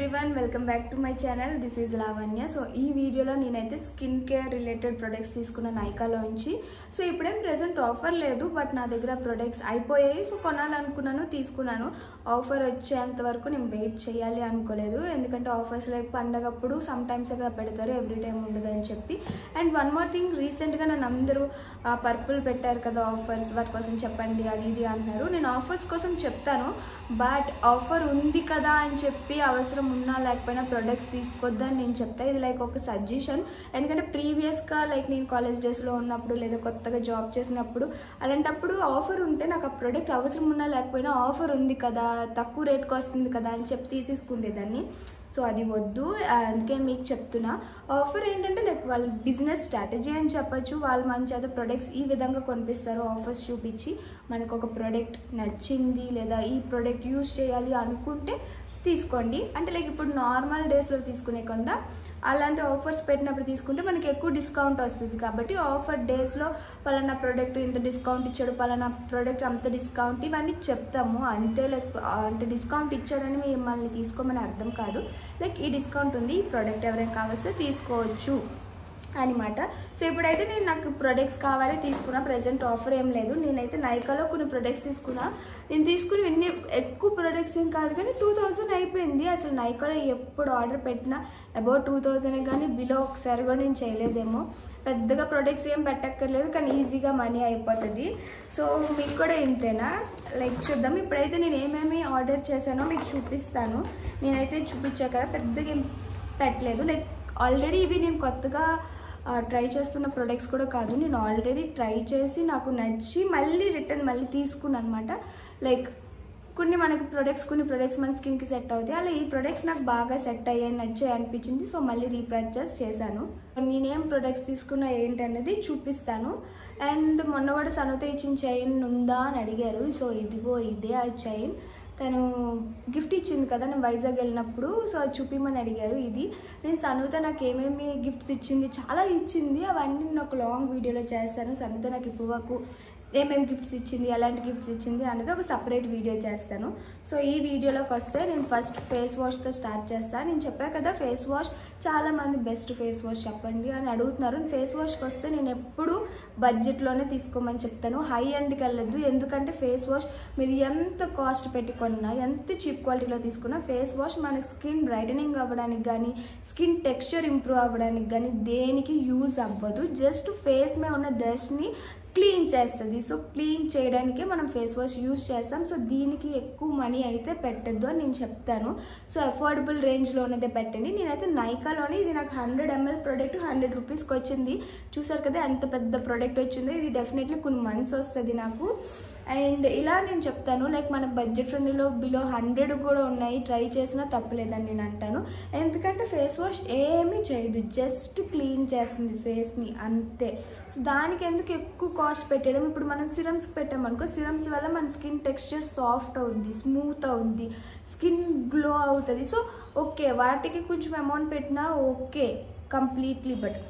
everyone welcome back to my channel this is Lavanya so ఈ వీడియోలో నేనైతే స్కిన్ కేర్ రిలేటెడ్ ప్రొడక్ట్స్ తీసుకున్న నైకాలోంచి సో ఇప్పుడేం ప్రెసెంట్ ఆఫర్ లేదు బట్ నా దగ్గర ప్రొడక్ట్స్ అయిపోయాయి సో కొనాలనుకున్నాను తీసుకున్నాను ఆఫర్ వచ్చేంత వరకు నేను వెయిట్ చేయాలి అనుకోలేదు ఎందుకంటే ఆఫర్స్ లైక్ పండగప్పుడు సమ్ టైమ్స్ కదా పెడతారు ఎవ్రీ టైం ఉండదు అని చెప్పి అండ్ వన్ మోర్ థింగ్ రీసెంట్గా నన్ను అందరూ పర్పుల్ పెట్టారు కదా ఆఫర్స్ వాటి కోసం చెప్పండి అది ఇది అంటున్నారు నేను ఆఫర్స్ కోసం చెప్తాను బట్ ఆఫర్ ఉంది కదా అని చెప్పి అవసరం ఉన్నా లేకపోయినా ప్రొడక్ట్స్ తీసుకోవద్దని నేను చెప్తా ఇది లైక్ ఒక సజెషన్ ఎందుకంటే ప్రీవియస్గా లైక్ నేను కాలేజ్ డేస్లో ఉన్నప్పుడు లేదా కొత్తగా జాబ్ చేసినప్పుడు అలాంటప్పుడు ఆఫర్ ఉంటే నాకు ఆ ప్రోడక్ట్ అవసరం ఉన్నా లేకపోయినా ఆఫర్ ఉంది కదా తక్కువ రేట్కి వస్తుంది కదా అని చెప్పి తీసేసుకునేదాన్ని సో అది వద్దు అందుకే మీకు చెప్తున్నా ఆఫర్ ఏంటంటే లైక్ వాళ్ళ బిజినెస్ స్ట్రాటజీ అని చెప్పొచ్చు వాళ్ళు మంచి అయితే ప్రొడక్ట్స్ ఈ విధంగా కొనిపిస్తారు ఆఫర్స్ చూపించి మనకు ఒక ప్రోడక్ట్ నచ్చింది లేదా ఈ ప్రోడక్ట్ యూజ్ చేయాలి అనుకుంటే తీసుకోండి అంటే లైక్ ఇప్పుడు నార్మల్ డేస్లో తీసుకునేకుండా అలాంటి ఆఫర్స్ పెట్టినప్పుడు తీసుకుంటే మనకి ఎక్కువ డిస్కౌంట్ వస్తుంది కాబట్టి ఆఫర్ డేస్లో పలానా ప్రోడక్ట్ ఇంత డిస్కౌంట్ ఇచ్చాడు పలానా ప్రోడక్ట్ అంత డిస్కౌంట్ ఇవన్నీ చెప్తాము అంతే లైక్ అంటే డిస్కౌంట్ ఇచ్చాడని మిమ్మల్ని తీసుకోమని అర్థం కాదు లైక్ ఈ డిస్కౌంట్ ఉంది ఈ ప్రోడక్ట్ ఎవరైనా కావస్తే తీసుకోవచ్చు అనమాట సో ఇప్పుడైతే నేను నాకు ప్రొడక్ట్స్ కావాలి తీసుకున్నా ప్రజెంట్ ఆఫర్ ఏం లేదు నేనైతే నైకాలో కొన్ని ప్రొడక్ట్స్ తీసుకున్నా నేను తీసుకుని ఎన్ని ఎక్కువ ప్రొడక్ట్స్ ఏం కాదు కానీ టూ థౌజండ్ అయిపోయింది అసలు నైకాలో ఎప్పుడు ఆర్డర్ పెట్టినా అబౌట్ టూ థౌజండ్ కానీ బిలో ఒకసారి కూడా నేను చేయలేదేమో పెద్దగా ప్రొడక్ట్స్ ఏం పెట్టక్కర్లేదు కానీ ఈజీగా మనీ అయిపోతుంది సో మీకు కూడా ఇంతేనా లైక్ చూద్దాం ఇప్పుడైతే నేను ఏమేమి ఆర్డర్ చేశానో మీకు చూపిస్తాను నేనైతే చూపించా కదా పెద్దగా ఏం పెట్టలేదు లైక్ ఆల్రెడీ ఇవి నేను కొత్తగా ట్రై చేస్తున్న ప్రొడక్ట్స్ కూడా కాదు నేను ఆల్రెడీ ట్రై చేసి నాకు నచ్చి మళ్ళీ రిటర్న్ మళ్ళీ తీసుకున్నాను అనమాట లైక్ కొన్ని మనకి ప్రొడక్ట్స్ కొన్ని ప్రొడక్ట్స్ మన స్కిన్కి సెట్ అవుతాయి అలా ఈ ప్రొడక్ట్స్ నాకు బాగా సెట్ అయ్యాయి నచ్చాయి అనిపించింది సో మళ్ళీ రీపర్చేస్ చేశాను నేనేం ప్రొడక్ట్స్ తీసుకున్నా ఏంటనేది చూపిస్తాను అండ్ మొన్న కూడా సనుత ఇచ్చిన చైన్ ఉందా అని అడిగారు సో ఇదిగో ఇదే ఆ చైన్ తను గిఫ్ట్ ఇచ్చింది కదా నేను వైజాగ్ వెళ్ళినప్పుడు సో అది చూపిమని అడిగారు ఇది నేను సనుత నాకు ఏమేమి గిఫ్ట్స్ ఇచ్చింది చాలా ఇచ్చింది అవన్నీ నేను ఒక లాంగ్ వీడియోలో చేస్తాను సనుత నాకు ఇప్పుడు ఏమేమి గిఫ్ట్స్ ఇచ్చింది ఎలాంటి గిఫ్ట్స్ ఇచ్చింది అనేది ఒక సపరేట్ వీడియో చేస్తాను సో ఈ వీడియోలోకి వస్తే నేను ఫస్ట్ ఫేస్ వాష్తో స్టార్ట్ చేస్తాను నేను చెప్పా కదా ఫేస్ వాష్ చాలామంది బెస్ట్ ఫేస్ వాష్ చెప్పండి అని అడుగుతున్నారు ఫేస్ వాష్కి వస్తే నేను ఎప్పుడు బడ్జెట్లోనే తీసుకోమని చెప్తాను హై ఎండ్కి వెళ్ళొద్దు ఎందుకంటే ఫేస్ వాష్ మీరు ఎంత కాస్ట్ పెట్టుకున్నా ఎంత చీప్ క్వాలిటీలో తీసుకున్నా ఫేస్ వాష్ మనకి స్కిన్ బ్రైటనింగ్ అవ్వడానికి కానీ స్కిన్ టెక్స్చర్ ఇంప్రూవ్ అవ్వడానికి కానీ దేనికి యూజ్ అవ్వదు జస్ట్ ఫేస్ మీద ఉన్న డస్ట్ని క్లీన్ చేస్తుంది సో క్లీన్ చేయడానికే మనం ఫేస్ వాష్ యూస్ చేస్తాం సో దీనికి ఎక్కువ మనీ అయితే పెట్టద్దు అని నేను చెప్తాను సో అఫోర్డబుల్ రేంజ్లో ఉన్నదే పెట్టండి నేనైతే నైకాలోనే ఇది నాకు హండ్రెడ్ ఎంఎల్ ప్రోడక్ట్ హండ్రెడ్ రూపీస్కి వచ్చింది చూసారు కదా ఎంత పెద్ద ప్రోడక్ట్ వచ్చిందో ఇది డెఫినెట్లీ కొన్ని మంత్స్ వస్తుంది నాకు అండ్ ఇలా నేను చెప్తాను లైక్ మన బడ్జెట్ ఫ్రెండ్లీలో బిలో హండ్రెడ్ కూడా ఉన్నాయి ట్రై చేసినా తప్పలేదని నేను అంటాను ఎందుకంటే ఫేస్ వాష్ ఏమీ చేయదు జస్ట్ క్లీన్ చేస్తుంది ఫేస్ని అంతే సో దానికి ఎందుకు ఎక్కువ కాస్ట్ పెట్టడం ఇప్పుడు మనం సిరమ్స్కి పెట్టామనుకో సిరమ్స్ వల్ల మన స్కిన్ టెక్స్చర్ సాఫ్ట్ అవుద్ది స్మూత్ అవుద్ది స్కిన్ గ్లో అవుతుంది సో ఓకే వాటికి కొంచెం అమౌంట్ పెట్టినా okay completely but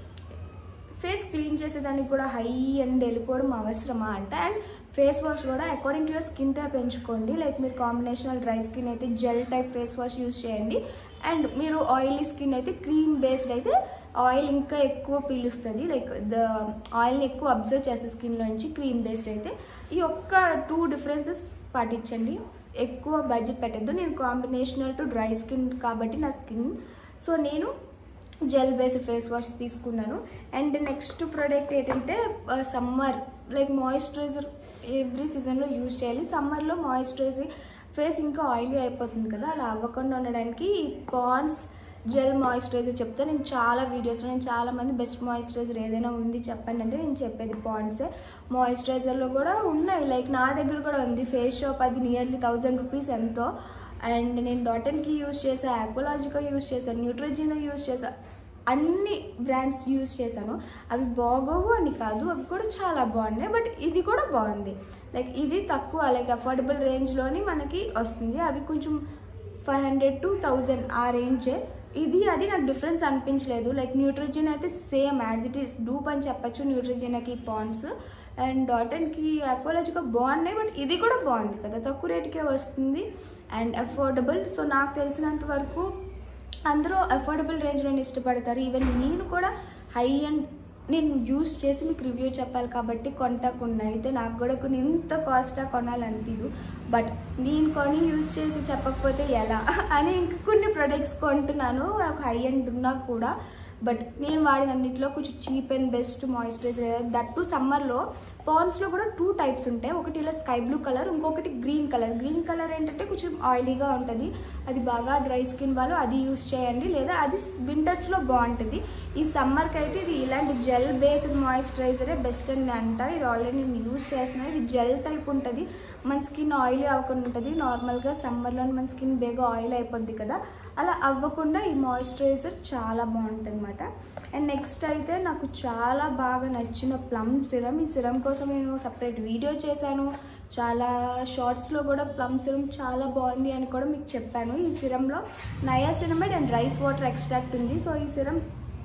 face clean చేసేదానికి కూడా హై అండ్ వెళ్ళిపోవడం అవసరమా అంటే అండ్ ఫేస్ వాష్ కూడా according to your skin type ఎంచుకోండి లైక్ మీరు కాంబినేషనల్ డ్రై స్కిన్ అయితే gel type face wash use చేయండి అండ్ మీరు ఆయిలీ స్కిన్ అయితే క్రీమ్ బేస్డ్ అయితే ఆయిల్ ఇంకా ఎక్కువ పీలుస్తుంది లైక్ ద ఆయిల్ని ఎక్కువ అబ్జర్వ్ చేసే స్కిన్లోంచి క్రీమ్ బేస్డ్ అయితే ఈ ఒక్క టూ డిఫరెన్సెస్ పాటించండి ఎక్కువ బడ్జెట్ పెట్టద్దు నేను కాంబినేషనల్ టు డ్రై స్కిన్ కాబట్టి నా స్కిన్ సో నేను జెల్ బేస్డ్ ఫేస్ వాష్ తీసుకున్నాను అండ్ నెక్స్ట్ ప్రోడక్ట్ ఏంటంటే సమ్మర్ లైక్ మాయిశ్చరైజర్ ఎవ్రీ సీజన్లో యూజ్ చేయాలి సమ్మర్లో మాయిశ్చరైజర్ ఫేస్ ఇంకా ఆయిలీ అయిపోతుంది కదా అలా అవ్వకుండా ఉండడానికి పాండ్స్ జెల్ మాయిశ్చరైజర్ చెప్తే నేను చాలా వీడియోస్లో నేను చాలా మంది బెస్ట్ మాయిశ్చరైజర్ ఏదైనా ఉంది చెప్పండి అంటే నేను చెప్పేది పాండ్సే మాయిశ్చరైజర్లో కూడా ఉన్నాయి లైక్ నా దగ్గర కూడా ఉంది ఫేస్ షాప్ అది నియర్లీ థౌజండ్ రూపీస్ ఎంతో అండ్ నేను డాటన్కి యూజ్ చేసా యాక్వలాజికా యూజ్ చేశాను న్యూట్రజినా యూజ్ చేసా అన్ని బ్రాండ్స్ యూజ్ చేశాను అవి బాగోవు అని కాదు అవి కూడా చాలా బాగున్నాయి బట్ ఇది కూడా బాగుంది లైక్ ఇది తక్కువ లైక్ అఫోర్డబుల్ రేంజ్లోని మనకి వస్తుంది అవి కొంచెం ఫైవ్ హండ్రెడ్ టు థౌజండ్ ఆ రేంజే ఇది అది నాకు డిఫరెన్స్ అనిపించలేదు లైక్ న్యూట్రిజిన్ అయితే same as it is dupe అని చెప్పచ్చు న్యూట్రిజిన్కి పాండ్స్ అండ్ డాటన్కి అక్వాలజిగా బాగున్నాయి బట్ ఇది కూడా బాగుంది కదా తక్కువ రేటుకే వస్తుంది అండ్ అఫోర్డబుల్ సో నాకు తెలిసినంత వరకు అందరూ అఫోర్డబుల్ రేంజ్లోనే ఇష్టపడతారు ఈవెన్ నేను కూడా హై అండ్ నేను యూస్ చేసి మీకు రివ్యూ చెప్పాలి కాబట్టి కొంటకుండా అయితే నాకు కూడా కొన్ని ఇంత కాస్టా కొనాలనిపించదు బట్ నేను కొని యూస్ చేసి చెప్పకపోతే ఎలా అని ఇంక కొన్ని ప్రొడక్ట్స్ కొంటున్నాను ఒక హై అండ్ ఉన్నా కూడా బట్ నేను వాడిన అన్నింటిలో కొంచెం cheap and best moisturiser that సమ్మర్లో పాన్స్లో కూడా టూ టైప్స్ ఉంటాయి ఒకటి ఇలా స్కై బ్లూ కలర్ ఇంకొకటి గ్రీన్ కలర్ గ్రీన్ కలర్ ఏంటంటే కొంచెం ఆయిలీగా ఉంటుంది అది బాగా డ్రై స్కిన్ వాళ్ళు అది యూస్ చేయండి లేదా అది వింటర్స్లో బాగుంటుంది ఈ సమ్మర్కి అయితే ఇది ఇలాంటి జెల్ బేస్డ్ మాయిశ్చరైజరే బెస్ట్ అని అంట ఇది ఆల్రెడీ నేను యూస్ చేస్తున్నాను ఇది జెల్ టైప్ ఉంటుంది మన స్కిన్ ఆయిలీ అవ్వకుండా ఉంటుంది నార్మల్గా సమ్మర్లో మన స్కిన్ బేగా ఆయిల్ అయిపోద్ది కదా అలా అవ్వకుండా ఈ మాయిశ్చరైజర్ చాలా బాగుంటుంది అనమాట అండ్ నెక్స్ట్ అయితే నాకు చాలా బాగా నచ్చిన ప్లమ్ సిరం ఈ సిరం కోసం నేను సపరేట్ వీడియో చేశాను చాలా షార్ట్స్లో కూడా ప్లమ్ సిరం చాలా బాగుంది అని కూడా మీకు చెప్పాను ఈ సిరంలో నయా ceramide and rice water extract ఉంది సో ఈ సిరం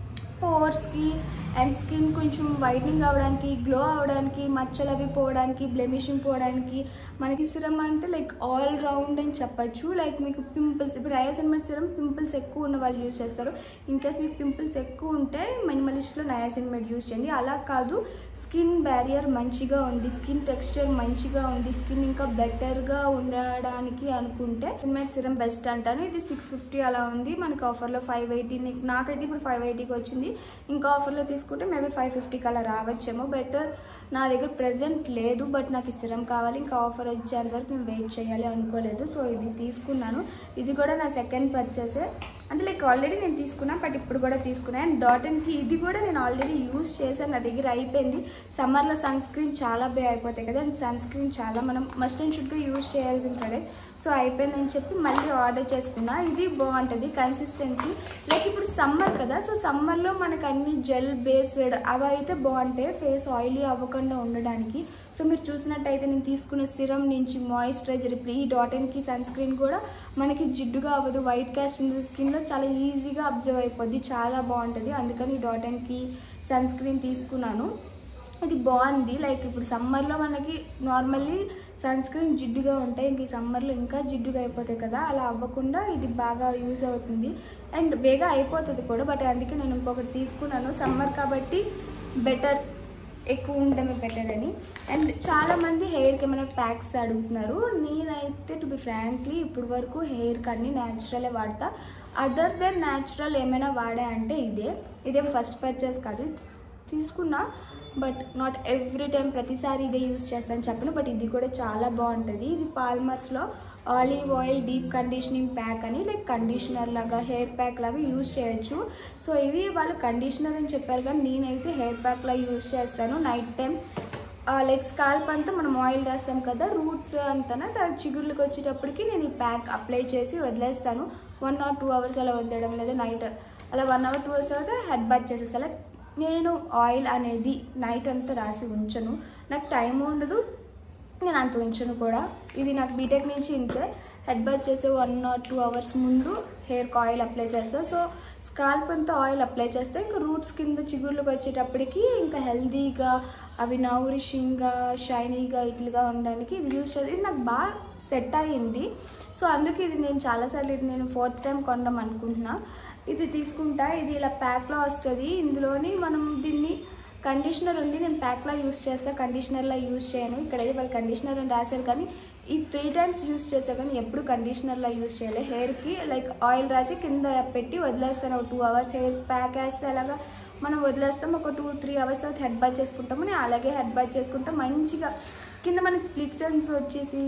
పోర్స్కి అండ్ స్కిన్ కొంచెం వైట్నింగ్ అవ్వడానికి గ్లో అవ్వడానికి మచ్చలు అవి పోవడానికి బ్లెమిషింగ్ పోవడానికి మనకి సిరం అంటే లైక్ ఆల్ రౌండ్ అని చెప్పచ్చు లైక్ మీకు పింపుల్స్ ఇప్పుడు నయాసిన్మెడ్ సిరం పింపుల్స్ ఎక్కువ ఉన్న వాళ్ళు యూజ్ చేస్తారు ఇన్ కేస్ మీకు పింపుల్స్ ఎక్కువ ఉంటే మినిమలిస్ట్లో నయాసిన్మెడ్ యూజ్ చేయండి అలా కాదు స్కిన్ బ్యారియర్ మంచిగా ఉండి స్కిన్ టెక్స్చర్ మంచిగా ఉండి స్కిన్ ఇంకా బెటర్గా ఉండడానికి అనుకుంటే సిన్మెడ్ సిరం బెస్ట్ అంటాను ఇది సిక్స్ ఫిఫ్టీ అలా ఉంది మనకి ఆఫర్లో ఫైవ్ ఎయిటీ నాకైతే ఇప్పుడు ఫైవ్ ఎయిటీకి వచ్చింది ఇంకా ఆఫర్లో తీసుకుంటే మేబీ ఫైవ్ ఫిఫ్టీకి అలా రావచ్చేమో బెటర్ నా దగ్గర ప్రెజెంట్ లేదు బట్ నాకు ఈ సిరం కావాలి ఇంకా ఆఫర్ వచ్చేంత వరకు నేను వెయిట్ చేయాలి అనుకోలేదు సో ఇది తీసుకున్నాను ఇది కూడా నా సెకండ్ పర్చేసే అంటే లైక్ ఆల్రెడీ నేను తీసుకున్నా బట్ ఇప్పుడు కూడా తీసుకున్నాను అండ్ డాటన్కి ఇది కూడా నేను ఆల్రెడీ యూస్ చేశాను నా దగ్గర అయిపోయింది సమ్మర్లో సన్ స్క్రీన్ చాలా బే అయిపోతాయి కదా అండ్ సన్ స్క్రీన్ చాలా మనం మస్ట్ అండ్ షుడ్గా యూస్ చేయాల్సిన ప్రోడక్ట్ సో అయిపోయిందని చెప్పి మళ్ళీ ఆర్డర్ చేసుకున్నా ఇది బాగుంటుంది కన్సిస్టెన్సీ లైక్ ఇప్పుడు సమ్మర్ కదా సో సమ్మర్లో మనకు అన్ని జెల్ బేస్డ్ అవి అయితే బాగుంటాయి ఫేస్ ఆయిలీ అవ్వకుండా ఉండడానికి సో మీరు చూసినట్టయితే నేను తీసుకున్న సిరం నుంచి మాయిశ్చరైజర్ ఇప్పుడు ఈ డాటన్కి సన్ స్క్రీన్ కూడా మనకి జిడ్డుగా అవ్వదు వైట్ క్యాస్ట్ ఉంది స్కిన్లో చాలా ఈజీగా అబ్జర్వ్ అయిపోద్ది చాలా బాగుంటుంది అందుకని ఈ డాటన్కి సన్ స్క్రీన్ తీసుకున్నాను ఇది బాగుంది లైక్ ఇప్పుడు సమ్మర్లో మనకి నార్మల్లీ సన్ స్క్రీన్ జిడ్డుగా ఉంటాయి ఇంక ఈ సమ్మర్లో ఇంకా జిడ్డుగా అయిపోతాయి కదా అలా అవ్వకుండా ఇది బాగా యూజ్ అవుతుంది అండ్ బేగా అయిపోతుంది కూడా బట్ అందుకే నేను ఇంకొకటి తీసుకున్నాను సమ్మర్ కాబట్టి బెటర్ ఎక్కువ ఉండడమే బెటర్ అని అండ్ చాలామంది హెయిర్కి ఏమైనా ప్యాక్స్ అడుగుతున్నారు నేనైతే టు బి ఫ్రాంక్లీ ఇప్పుడు వరకు హెయిర్కి అన్ని న్యాచురలే వాడతా అదర్ దెన్ న్యాచురల్ ఏమైనా వాడా అంటే ఇదే ఇదే ఫస్ట్ పర్చేస్ కాదు తీసుకున్నా బట్ నాట్ ఎవ్రీ టైం ప్రతిసారి ఇదే యూస్ చేస్తాను చెప్పను బట్ ఇది కూడా చాలా బాగుంటుంది ఇది పాల్మర్స్లో olive oil deep conditioning pack అని లైక్ కండిషనర్ లాగా హెయిర్ ప్యాక్ లాగా యూస్ చేయొచ్చు సో ఇది వాళ్ళు కండిషనర్ అని చెప్పారు కానీ నేనైతే హెయిర్ ప్యాక్ లా యూస్ చేస్తాను నైట్ టైం లైక్ స్కాల్ప్ అంతా మనం ఆయిల్ రాస్తాం కదా రూట్స్ అంతా అది చిగుర్లకు వచ్చేటప్పటికి నేను ఈ ప్యాక్ అప్లై చేసి వదిలేస్తాను వన్ ఆర్ టూ అవర్స్ అలా వదిలేయడం లేదా నైట్ అలా వన్ అవర్ టూ అవర్స్ తర్వాత హెడ్ బాత్ చేసేస్తా లైక్ నేను ఆయిల్ అనేది నైట్ అంతా రాసి ఉంచను నాకు టైం ఉండదు నేను అంత ఉంచను కూడా ఇది నాకు బీటెక్ నుంచి ఇంతే హెడ్ బాత్ చేసే వన్ ఆర్ టూ అవర్స్ ముందు హెయిర్కి ఆయిల్ అప్లై చేస్తా సో స్కాల్ప్ అంతా ఆయిల్ అప్లై చేస్తే ఇంకా రూట్స్ కింద చిగుర్లకు వచ్చేటప్పటికి ఇంకా హెల్దీగా అవి నౌరిషింగ్గా షైనీగా ఇట్లుగా ఉండడానికి ఇది యూస్ చేసి ఇది నాకు బాగా సెట్ అయ్యింది సో అందుకే ఇది నేను చాలాసార్లు ఇది నేను ఫోర్త్ టైం కొనడం అనుకుంటున్నా ఇది తీసుకుంటా ఇది ఇలా ప్యాక్లో వస్తుంది ఇందులోని మనం దీన్ని కండిషనర్ ఉంది నేను ప్యాక్లా యూస్ చేస్తా కండిషనర్లా యూస్ చేయను ఇక్కడైతే వాళ్ళు కండిషనర్ అని రాశారు కానీ ఈ త్రీ టైమ్స్ యూస్ చేసా కానీ ఎప్పుడు కండిషనర్లా యూస్ చేయలేదు హెయిర్కి లైక్ ఆయిల్ రాసి కింద పెట్టి వదిలేస్తాను ఒక టూ అవర్స్ హెయిర్ ప్యాక్ వేస్తే అలాగా మనం వదిలేస్తాం ఒక టూ త్రీ అవర్స్ తర్వాత హెడ్ బాత్ చేసుకుంటాము నేను అలాగే హెడ్ బాత్ చేసుకుంటాం మంచిగా కింద మనకి స్ప్లిట్ సెన్స్ వచ్చేసి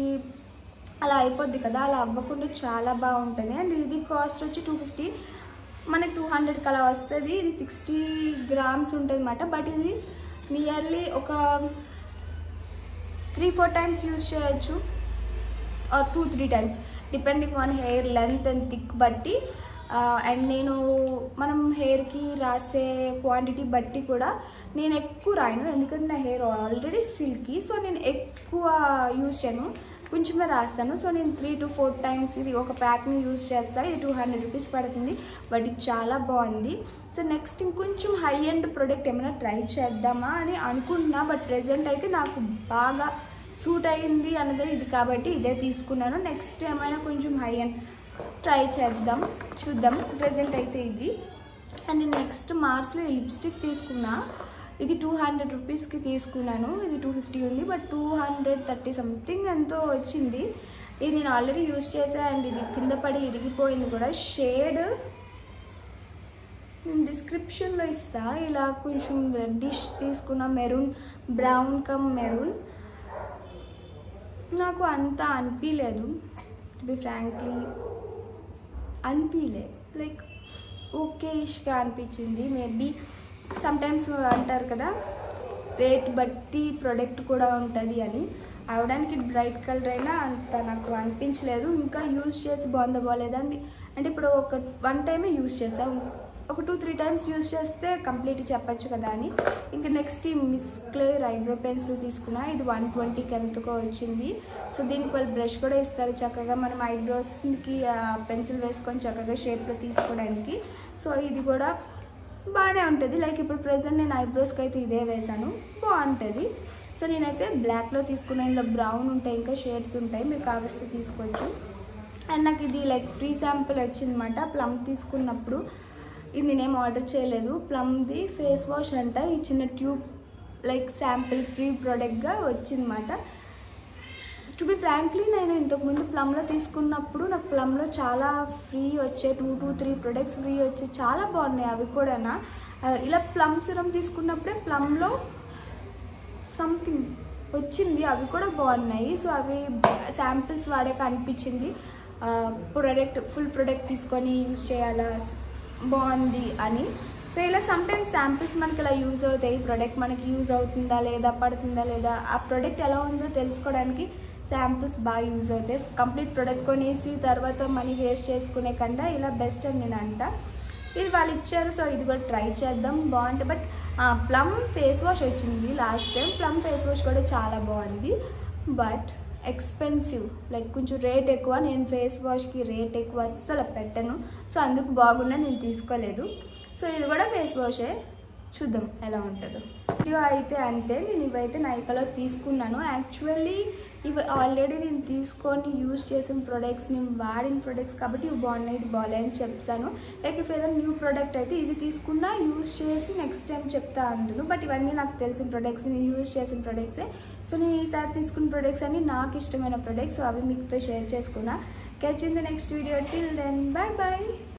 అలా అయిపోద్ది కదా అలా అవ్వకుండా చాలా బాగుంటుంది అండ్ ఇది కాస్ట్ వచ్చి టూ ఫిఫ్టీ మనకి టూ హండ్రెడ్కి అలా వస్తుంది ఇది సిక్స్టీ గ్రామ్స్ ఉంటుంది అనమాట బట్ ఇది నియర్లీ ఒక త్రీ ఫోర్ టైమ్స్ యూజ్ చేయొచ్చు or two three times depending on hair length and thick బట్టి అండ్ నేను మనం హెయిర్కి రాసే క్వాంటిటీ బట్టి కూడా నేను ఎక్కువ రాయను ఎందుకంటే నా హెయిర్ ఆల్రెడీ సిల్కీ సో నేను ఎక్కువ యూజ్ చేయను కొంచెమే రాస్తాను సో నేను త్రీ టు ఫోర్ టైమ్స్ ఇది ఒక ప్యాక్ని యూజ్ చేస్తాను ఇది టూ హండ్రెడ్ రూపీస్ పడుతుంది బట్ ఇది చాలా బాగుంది సో నెక్స్ట్ ఇంకొంచెం హై ఎండ్ ప్రోడక్ట్ ఏమైనా ట్రై చేద్దామా అని అనుకుంటున్నా బట్ ప్రెజెంట్ అయితే నాకు బాగా సూట్ అయ్యింది అన్నదే ఇది కాబట్టి ఇదే తీసుకున్నాను నెక్స్ట్ ఏమైనా కొంచెం హై ఎండ్ ట్రై చేద్దాం చూద్దాం ప్రజెంట్ అయితే ఇది అండ్ నెక్స్ట్ మార్చ్లో ఈ లిప్స్టిక్ తీసుకున్నా ఇది టూ హండ్రెడ్ రూపీస్కి తీసుకున్నాను ఇది టూ ఫిఫ్టీ ఉంది but two hundred thirty something ఎంతో వచ్చింది ఇది నేను ఆల్రెడీ యూస్ చేసా అండ్ ఇది కింద పడి ఇరిగిపోయింది కూడా షేడ్ నేను డిస్క్రిప్షన్లో ఇస్తా ఇలా కొంచెం రెడ్డిష్ తీసుకున్న మెరూన్ బ్రౌన్ కమ్ మెరూన్ నాకు అంత అనిపించలేదు టు బి ఫ్రాంక్లీ అనిపించలే లైక్ ఓకే ఇష్గా అనిపించింది మేబీ సమ్టైమ్స్ అంటారు కదా రేట్ బట్టి ప్రోడక్ట్ కూడా ఉంటుంది అని అవడానికి బ్రైట్ కలర్ అయినా అంత నాకు అనిపించలేదు ఇంకా యూజ్ చేసి బాగుందా బాగాలేదా అని అంటే ఇప్పుడు ఒక వన్ టైమే యూజ్ చేసాం ఒక టూ త్రీ టైమ్స్ యూజ్ చేస్తే కంప్లీట్ చెప్పచ్చు కదా అని ఇంకా నెక్స్ట్ ఈ మిస్ క్లియర్ ఐబ్రో పెన్సిల్ తీసుకున్నా ఇది వన్ ట్వంటీకి ఎంతకో వచ్చింది సో దీనికి వాళ్ళు బ్రష్ కూడా ఇస్తారు చక్కగా మనం ఐబ్రోస్కి పెన్సిల్ వేసుకొని చక్కగా షేప్లో తీసుకోవడానికి సో ఇది కూడా బాగానే ఉంటుంది లైక్ ఇప్పుడు ప్రజెంట్ నేను ఐబ్రోస్కి అయితే ఇదే వేసాను బాగుంటుంది సో నేనైతే బ్లాక్లో తీసుకున్నా ఇందులో బ్రౌన్ ఉంటాయి ఇంకా షేడ్స్ ఉంటాయి మీరు కావస్తే తీసుకోవచ్చు అండ్ నాకు ఇది లైక్ ఫ్రీ శాంపుల్ వచ్చిందన్నమాట ప్లమ్ తీసుకున్నప్పుడు ఇది నేనేం ఆర్డర్ చేయలేదు ప్లమ్ది ఫేస్ వాష్ అంట ఈ చిన్న ట్యూబ్ లైక్ శాంపిల్ ఫ్రీ ప్రోడక్ట్గా వచ్చిందన్నమాట టు బి ఫ్రాంక్లీ నేను ఇంతకుముందు ప్లమ్లో తీసుకున్నప్పుడు నాకు ప్లమ్లో చాలా ఫ్రీ వచ్చే two two three products free వచ్చే చాలా బాగున్నాయి అవి కూడా ఇలా ప్లమ్ సిరం తీసుకున్నప్పుడే ప్లమ్లో సంథింగ్ వచ్చింది అవి కూడా బాగున్నాయి సో అవి శాంపిల్స్ వాడాక అనిపించింది ప్రొడక్ట్ ఫుల్ ప్రొడక్ట్ తీసుకొని యూజ్ చేయాలా బాగుంది అని సో ఇలా సమ్టైమ్స్ శాంపిల్స్ మనకి ఇలా యూజ్ అవుతాయి ప్రోడక్ట్ మనకి యూజ్ అవుతుందా లేదా పడుతుందా లేదా ఆ ప్రోడక్ట్ ఎలా ఉందో తెలుసుకోవడానికి శాంపిల్స్ బాగా యూజ్ అవుతాయి కంప్లీట్ ప్రోడక్ట్ కొనేసి తర్వాత మనీ వేస్ట్ చేసుకునే కన్నా ఇలా బెస్ట్ అని నేను అంట ఇది వాళ్ళు ఇచ్చారు సో ఇది కూడా ట్రై చేద్దాం బాగుంటుంది బట్ ప్లమ్ ఫేస్ వాష్ వచ్చింది last time Plum face wash కూడా చాలా బాగుంది బట్ ఎక్స్పెన్సివ్ లైక్ కొంచెం రేట్ ఎక్కువ నేను ఫేస్ వాష్కి రేట్ ఎక్కువ అస్సలు పెట్టను సో అందుకు బాగున్నా నేను తీసుకోలేదు సో ఇది కూడా ఫేస్ వాషే చూద్దాం ఎలా ఉంటుందో ఇవి అయితే అంతే నేను ఇవైతే నైకాలో తీసుకున్నాను యాక్చువల్లీ ఇవి ఆల్రెడీ నేను తీసుకొని యూజ్ చేసిన ప్రొడక్ట్స్ నేను వాడిన ప్రొడక్ట్స్ కాబట్టి ఇవి బాగున్నాయి ఇది బాగాలే అని చెప్తాను లైక్ ఇఫ్ ఏదైనా న్యూ ప్రోడక్ట్ అయితే ఇవి తీసుకున్నా యూజ్ చేసి నెక్స్ట్ టైం చెప్తా అంటును బట్ ఇవన్నీ నాకు తెలిసిన ప్రొడక్ట్స్ నేను యూజ్ చేసిన ప్రొడక్ట్సే సో నేను ఈసారి తీసుకున్న ప్రొడక్ట్స్ అన్ని నాకు ఇష్టమైన ప్రొడక్ట్స్ అవి మీతో షేర్ చేసుకున్నా catch in the next video till then bye bye